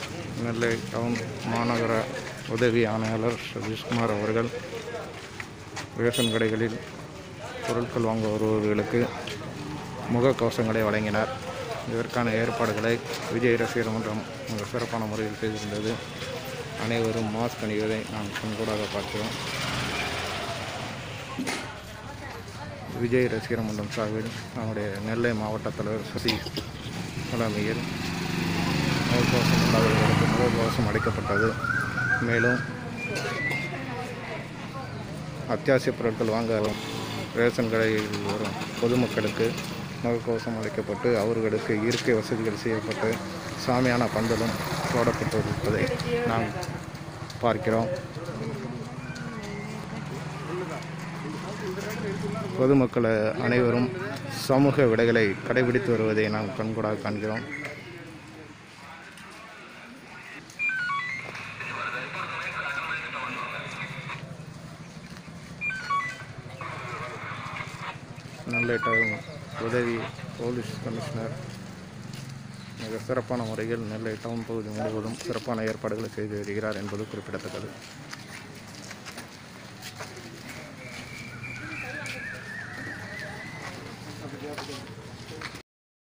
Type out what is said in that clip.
நெல்லை down மாநகர உதவி ஆணையாளர் சதீஷ்குமார் அவர்கள் ரேஷன் கடைகளில் பொருட்கள் வாங்க வருபவர்களுக்கு முகக்கவசங்களை வழங்கினார் இதற்கான ஏற்பாடுகளை விஜய் ரசிகர் மன்றம் மிக சிறப்பான முறையில் செய்திருந்தது அனைவரும் மாஸ்க் அணிவதை நாம் கண்கூடாக பார்க்கிறோம் விஜய் ரசிகர் மன்றம் சார்பில் நம்முடைய நெல்லை மாவட்ட தலைவர் சதீஷ் தலைமையில் முகக்கவசம் இல்லாதவர்களுக்கு முகக்கவசம் அளிக்கப்பட்டது மேலும் அத்தியாவசிய பொருட்கள் வாங்க வரும் ரேஷன் கடையில் வரும் பொதுமக்களுக்கு முகக்கவசம் அளிக்கப்பட்டு அவர்களுக்கு இருக்கை வசதிகள் செய்யப்பட்டு சாமியான பந்தலும் போடப்பட்டு இருப்பதை நாம் பார்க்கிறோம் பொதுமக்கள் அனைவரும் சமூக விடைகளை கடைபிடித்து வருவதை நாம் கண்கூடாக காண்கிறோம் நெல்லை டவுன் உதவி போலீஸ் கமிஷனர் மிக சிறப்பான முறையில் நெல்லை டவுன் பகுதி முழுவதும் சிறப்பான ஏற்பாடுகளை செய்து வருகிறார் என்பது குறிப்பிடத்தக்கது